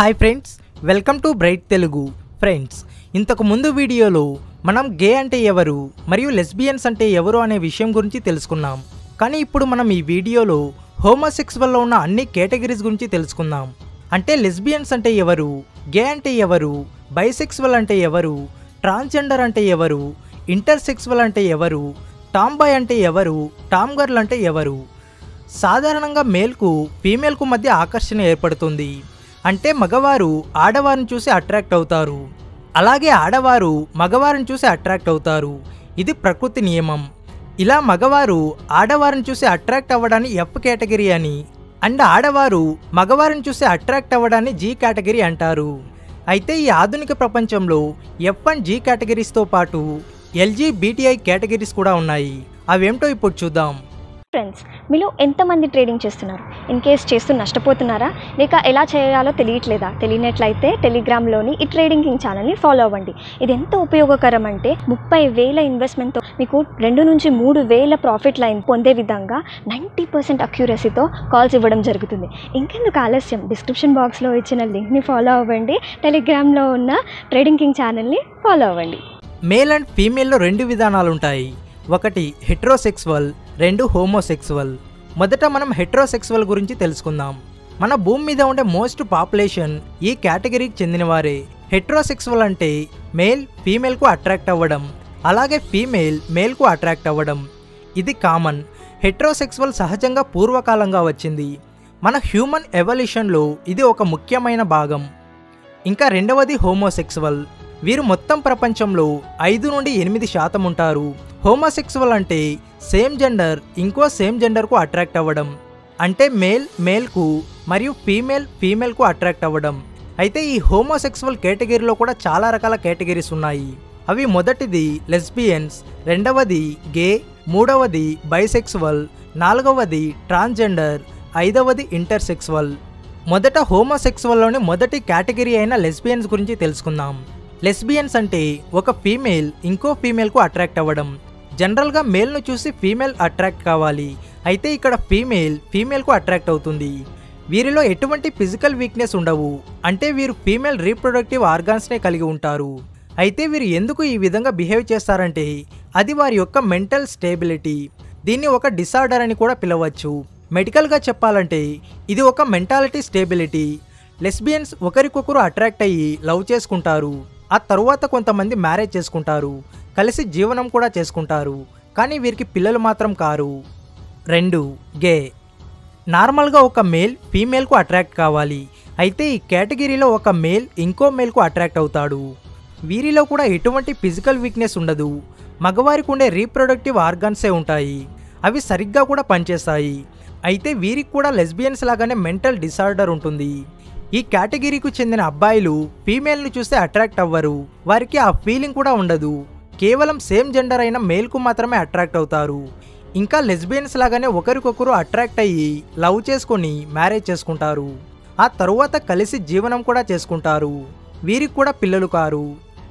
Hi friends welcome to Bright Telugu friends ఇంతకు ముందు వీడియోలో మనం గే అంటే ఎవరు మరియు లెస్బియన్స్ అంటే ఎవరు అనే విషయం గురించి తెలుసుకున్నాం కానీ ఇప్పుడు మనం ఈ వీడియోలో హోమోసెక్సువల్లో ఉన్న అన్ని కేటగిరీస్ గురించి తెలుసుకుందాం అంటే లెస్బియన్స్ అంటే ఎవరు గే అంటే ఎవరు బైసెక్సువల్ అంటే ఎవరు ట్రాన్స్జెండర్ అంటే ఎవరు ఇంటర్సెక్సువల్ అంటే ఎవరు టామ్ బాయ్ అంటే ఎవరు టామ్ గర్ల్ అంటే ఎవరు సాధారణంగా మేల్కు ఫీమేల్కు మధ్య ఆకర్షణ ఏర్పడుతుంది అంటే మగవారు ఆడవారిని చూసి అట్రాక్ట్ అవుతారు అలాగే ఆడవారు మగవారిని చూసి అట్రాక్ట్ అవుతారు ఇది ప్రకృతి నియమం ఇలా మగవారు ఆడవారిని చూసి అట్రాక్ట్ అవ్వడాన్ని ఎఫ్ కేటగిరీ అని అండ్ ఆడవారు మగవారిని చూసి అట్రాక్ట్ అవ్వడాన్ని జీ కేటగిరీ అంటారు అయితే ఈ ఆధునిక ప్రపంచంలో ఎఫ్ అండ్ జీ కేటగిరీస్తో పాటు ఎల్జీ బీటీఐ కేటగిరీస్ కూడా ఉన్నాయి అవేంటో ఇప్పుడు చూద్దాం ఫ్రెండ్స్ మీలో ఎంతమంది ట్రేడింగ్ చేస్తున్నారు ఇన్ కేస్ చేస్తూ నష్టపోతున్నారా లేక ఎలా చేయాలో తెలియట్లేదా తెలియనట్లయితే టెలిగ్రామ్లోని ఈ ట్రేడింగ్ కింగ్ ఛానల్ని ఫాలో అవ్వండి ఇది ఎంత ఉపయోగకరం అంటే ముప్పై వేల ఇన్వెస్ట్మెంట్తో మీకు రెండు నుంచి మూడు వేల ప్రాఫిట్ లైన్ పొందే విధంగా నైంటీ పర్సెంట్ అక్యూరసీతో కాల్స్ ఇవ్వడం జరుగుతుంది ఇంకెందుకు ఆలస్యం డిస్క్రిప్షన్ బాక్స్లో ఇచ్చిన లింక్ని ఫాలో అవ్వండి టెలిగ్రామ్లో ఉన్న ట్రేడింగ్ కింగ్ ఛానల్ని ఫాలో అవ్వండి మేల్ అండ్ ఫీమేల్లో రెండు విధానాలు ఉంటాయి ఒకటి హెట్రోసెక్సువల్ రెండు హోమోసెక్సువల్ మొదట మనం హెట్రోసెక్సువల్ గురించి తెలుసుకుందాం మన భూమి మీద ఉండే మోస్ట్ పాపులేషన్ ఈ కేటగిరీకి చెందినవారే హెట్రోసెక్సువల్ అంటే మేల్ ఫీమేల్కు అట్రాక్ట్ అవ్వడం అలాగే ఫీమేల్ మేల్కు అట్రాక్ట్ అవ్వడం ఇది కామన్ హెట్రోసెక్సువల్ సహజంగా పూర్వకాలంగా వచ్చింది మన హ్యూమన్ ఎవల్యూషన్లో ఇది ఒక ముఖ్యమైన భాగం ఇంకా రెండవది హోమోసెక్సువల్ వీరు మొత్తం ప్రపంచంలో ఐదు నుండి ఎనిమిది శాతం ఉంటారు హోమోసెక్సువల్ అంటే సేమ్ జెండర్ ఇంకో సేమ్ జెండర్కు అట్రాక్ట్ అవ్వడం అంటే మేల్ మేల్కు మరియు ఫీమేల్ ఫీమేల్కు అట్రాక్ట్ అవ్వడం అయితే ఈ హోమోసెక్సువల్ కేటగిరీలో కూడా చాలా రకాల కేటగిరీస్ ఉన్నాయి అవి మొదటిది లెస్బియన్స్ రెండవది గే మూడవది బైసెక్సువల్ నాలుగవది ట్రాన్స్జెండర్ ఐదవది ఇంటర్సెక్సువల్ మొదట హోమోసెక్సువల్లోని మొదటి కేటగిరీ అయిన లెస్బియన్స్ గురించి తెలుసుకుందాం లెస్బియన్స్ అంటే ఒక ఫీమేల్ ఇంకో ఫీమేల్కు అట్రాక్ట్ అవ్వడం జనరల్గా మేల్ను చూసి ఫీమేల్ అట్రాక్ట్ కావాలి అయితే ఇక్కడ ఫీమేల్ ఫీమేల్కు అట్రాక్ట్ అవుతుంది వీరిలో ఎటువంటి ఫిజికల్ వీక్నెస్ ఉండవు అంటే వీరు ఫీమేల్ రీప్రొడక్టివ్ ఆర్గాన్స్నే కలిగి ఉంటారు అయితే వీరు ఎందుకు ఈ విధంగా బిహేవ్ చేస్తారంటే అది వారి యొక్క మెంటల్ స్టేబిలిటీ దీన్ని ఒక డిసార్డర్ అని కూడా పిలవచ్చు మెడికల్గా చెప్పాలంటే ఇది ఒక మెంటాలిటీ స్టేబిలిటీ లెస్బియన్స్ ఒకరికొకరు అట్రాక్ట్ అయ్యి లవ్ చేసుకుంటారు ఆ తరువాత కొంతమంది మ్యారేజ్ చేసుకుంటారు కలిసి జీవనం కూడా చేసుకుంటారు కానీ వీరికి పిల్లలు మాత్రం కారు రెండు గే నార్మల్గా ఒక మేల్ ఫీమేల్కు అట్రాక్ట్ కావాలి అయితే ఈ కేటగిరీలో ఒక మేల్ ఇంకో మేల్కు అట్రాక్ట్ అవుతాడు వీరిలో కూడా ఎటువంటి ఫిజికల్ వీక్నెస్ ఉండదు మగవారికి ఉండే రీప్రొడక్టివ్ ఆర్గాన్సే ఉంటాయి అవి సరిగ్గా కూడా పనిచేస్తాయి అయితే వీరికి కూడా లెస్బియన్స్ లాగానే మెంటల్ డిసార్డర్ ఉంటుంది ఈ కేటగిరీకి చెందిన అబ్బాయిలు ఫీమేల్ని చూస్తే అట్రాక్ట్ అవ్వరు వారికి ఆ ఫీలింగ్ కూడా ఉండదు కేవలం సేమ్ జెండర్ అయిన మేల్కు మాత్రమే అట్రాక్ట్ అవుతారు ఇంకా లెస్బియన్స్ లాగానే ఒకరికొకరు అట్రాక్ట్ అయ్యి లవ్ చేసుకొని మ్యారేజ్ చేసుకుంటారు ఆ తరువాత కలిసి జీవనం కూడా చేసుకుంటారు వీరికి కూడా పిల్లలు కారు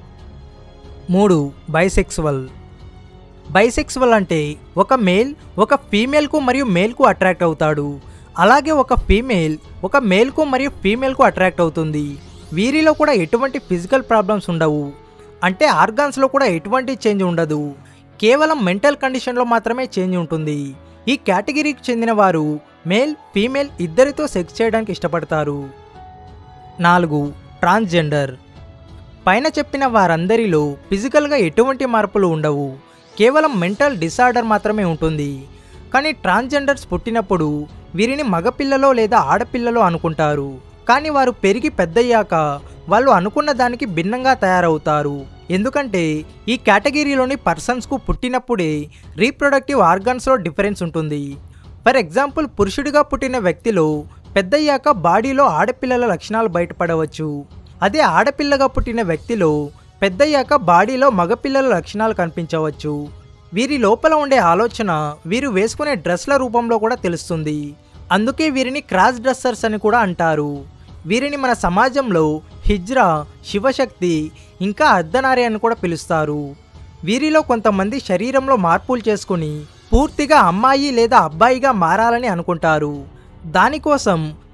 మూడు బైసెక్సువల్ బైసెక్సువల్ అంటే ఒక మేల్ ఒక ఫీమేల్కు మరియు మేల్కు అట్రాక్ట్ అవుతాడు అలాగే ఒక ఫీమేల్ ఒక మేల్కు మరియు ఫీమేల్కు అట్రాక్ట్ అవుతుంది వీరిలో కూడా ఎటువంటి ఫిజికల్ ప్రాబ్లమ్స్ ఉండవు అంటే ఆర్గాన్స్లో కూడా ఎటువంటి చేంజ్ ఉండదు కేవలం మెంటల్ కండిషన్లో మాత్రమే చేంజ్ ఉంటుంది ఈ కేటగిరీకి చెందిన వారు మేల్ ఫీమేల్ ఇద్దరితో సెక్స్ చేయడానికి ఇష్టపడతారు నాలుగు ట్రాన్స్జెండర్ పైన చెప్పిన వారందరిలో ఫిజికల్గా ఎటువంటి మార్పులు ఉండవు కేవలం మెంటల్ డిసార్డర్ మాత్రమే ఉంటుంది కానీ ట్రాన్స్జెండర్స్ పుట్టినప్పుడు వీరిని మగపిల్లలో లేదా ఆడపిల్లలో అనుకుంటారు కానీ వారు పెరిగి పెద్దయ్యాక వాళ్ళు అనుకున్న దానికి భిన్నంగా తయారవుతారు ఎందుకంటే ఈ కేటగిరీలోని పర్సన్స్కు పుట్టినప్పుడే రీప్రొడక్టివ్ ఆర్గాన్స్లో డిఫరెన్స్ ఉంటుంది ఫర్ ఎగ్జాంపుల్ పురుషుడిగా పుట్టిన వ్యక్తిలో పెద్దయ్యాక బాడీలో ఆడపిల్లల లక్షణాలు బయటపడవచ్చు అదే ఆడపిల్లగా పుట్టిన వ్యక్తిలో పెద్దయ్యాక బాడీలో మగపిల్లల లక్షణాలు కనిపించవచ్చు వీరి లోపల ఉండే ఆలోచన వీరు వేసుకునే డ్రెస్ల రూపంలో కూడా తెలుస్తుంది అందుకే వీరిని క్రాస్ డ్రెస్సర్స్ అని కూడా అంటారు వీరిని మన సమాజంలో హిజ్రా శివశక్తి ఇంకా అర్ధనారి అని కూడా పిలుస్తారు వీరిలో కొంతమంది శరీరంలో మార్పులు చేసుకుని పూర్తిగా అమ్మాయి లేదా అబ్బాయిగా మారాలని అనుకుంటారు దానికోసం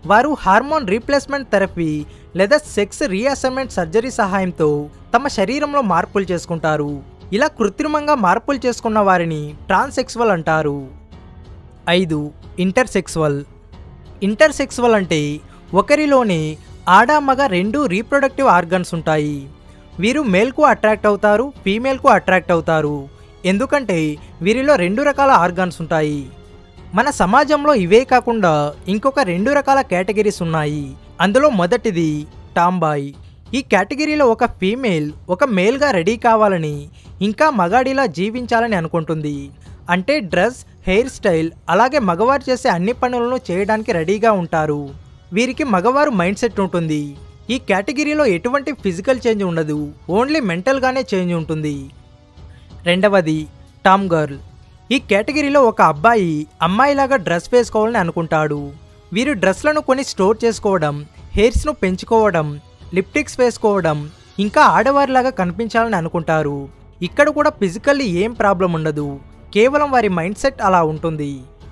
వారు హార్మోన్ రీప్లేస్మెంట్ థెరపీ లేదా సెక్స్ రీఅసైన్మెంట్ సర్జరీ సహాయంతో తమ శరీరంలో మార్పులు చేసుకుంటారు ఇలా కృత్రిమంగా మార్పులు చేసుకున్న వారిని ట్రాన్సెక్సువల్ అంటారు ఐదు ఇంటర్సెక్సువల్ ఇంటర్సెక్సువల్ అంటే ఒకరిలోనే ఆడ మగ రెండు రీప్రొడక్టివ్ ఆర్గన్స్ ఉంటాయి వీరు మేల్కు అట్రాక్ట్ అవుతారు ఫీమేల్కు అట్రాక్ట్ అవుతారు ఎందుకంటే వీరిలో రెండు రకాల ఆర్గాన్స్ ఉంటాయి మన సమాజంలో ఇవే కాకుండా ఇంకొక రెండు రకాల కేటగిరీస్ ఉన్నాయి అందులో మొదటిది టాంబాయ్ ఈ కేటగిరీలో ఒక ఫీమేల్ ఒక మేల్గా రెడీ కావాలని ఇంకా మగాడిలా జీవించాలని అనుకుంటుంది అంటే డ్రెస్ హెయిర్ స్టైల్ అలాగే మగవారు చేసే అన్ని పనులను చేయడానికి రెడీగా ఉంటారు వీరికి మగవారు మైండ్ సెట్ ఉంటుంది ఈ కేటగిరీలో ఎటువంటి ఫిజికల్ చేంజ్ ఉండదు ఓన్లీ మెంటల్గానే చేంజ్ ఉంటుంది రెండవది టామ్ గర్ల్ ఈ కేటగిరీలో ఒక అబ్బాయి అమ్మాయిలాగా డ్రెస్ వేసుకోవాలని అనుకుంటాడు వీరు డ్రెస్లను కొని స్టోర్ చేసుకోవడం హెయిర్స్ను పెంచుకోవడం లిప్టిక్స్ వేసుకోవడం ఇంకా ఆడవారిలాగా కనిపించాలని అనుకుంటారు ఇక్కడ కూడా ఫిజికల్లీ ఏం ప్రాబ్లం ఉండదు కేవలం వారి మైండ్ సెట్ అలా ఉంటుంది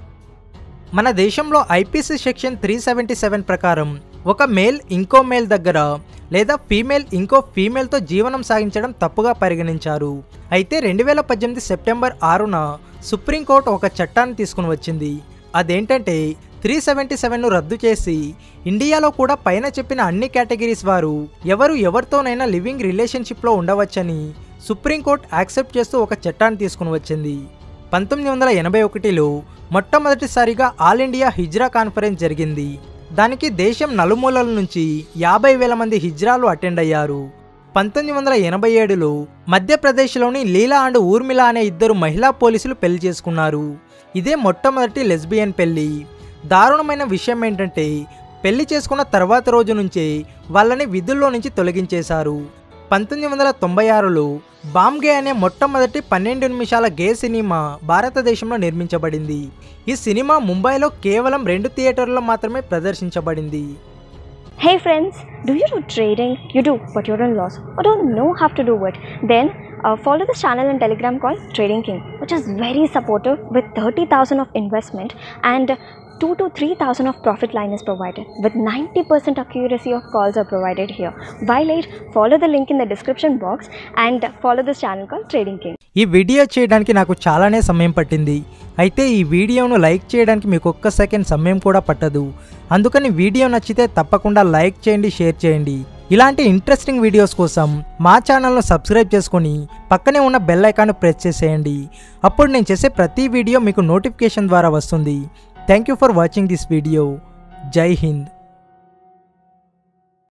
మన దేశంలో IPC section three seventy seven ప్రకారం ఒక మేల్ ఇంకో మేల్ దగ్గర లేదా ఫీమేల్ ఇంకో ఫీమేల్తో జీవనం సాగించడం తప్పుగా పరిగణించారు అయితే రెండు వేల పద్దెనిమిది సెప్టెంబర్ ఆరున సుప్రీంకోర్టు ఒక చట్టాన్ని తీసుకుని వచ్చింది అదేంటంటే త్రీ సెవెంటీ సెవెన్ను రద్దు చేసి ఇండియాలో కూడా పైన చెప్పిన అన్ని కేటగిరీస్ వారు ఎవరు ఎవరితోనైనా లివింగ్ రిలేషన్షిప్లో ఉండవచ్చని సుప్రీంకోర్టు యాక్సెప్ట్ చేస్తూ ఒక చట్టాన్ని తీసుకుని వచ్చింది పంతొమ్మిది వందల ఎనభై ఒకటిలో మొట్టమొదటిసారిగా ఆల్ ఇండియా హిజ్రా కాన్ఫరెన్స్ జరిగింది దానికి దేశం నలుమూలల నుంచి యాభై వేల మంది హిజ్రాలు అటెండ్ అయ్యారు పంతొమ్మిది వందల ఎనభై ఏడులో మధ్యప్రదేశ్లోని లీలా అండ్ ఊర్మిళ అనే ఇద్దరు మహిళా పోలీసులు పెళ్లి చేసుకున్నారు ఇదే మొట్టమొదటి లెస్బియన్ పెళ్లి దారుణమైన విషయం ఏంటంటే పెళ్లి చేసుకున్న తర్వాత రోజు నుంచే వాళ్ళని విధుల్లో నుంచి తొలగించేశారు పంతొమ్మిది వందల తొంభై ఆరులో బామ్గే అనే మొట్టమొదటి పన్నెండు నిమిషాల గే సినిమా భారతదేశంలో నిర్మించబడింది ఈ సినిమా ముంబైలో కేవలం రెండు థియేటర్లలో మాత్రమే ప్రదర్శించబడింది Hey friends, do you do trading? You do, but you're in loss or don't know how to do it? Then uh, follow this channel and Telegram called Trading King, which is very supportive with 30,000 of investment and 2 to 3,000 of profit line is provided with 90% accuracy of calls are provided here. While late, follow the link in the description box and follow this channel called Trading King. ఈ video చేయడానికి నాకు చాలానే సమయం పట్టింది అయితే ఈ వీడియోను like చేయడానికి మీకు ఒక్క సెకండ్ సమయం కూడా పట్టదు అందుకని వీడియో నచ్చితే తప్పకుండా లైక్ చేయండి షేర్ చేయండి ఇలాంటి ఇంట్రెస్టింగ్ వీడియోస్ కోసం మా ఛానల్ను సబ్స్క్రైబ్ చేసుకొని పక్కనే ఉన్న బెల్ ఐకాన్ ప్రెస్ చేసేయండి అప్పుడు నేను చేసే ప్రతి వీడియో మీకు నోటిఫికేషన్ ద్వారా వస్తుంది thank you for watching this video Jai Hind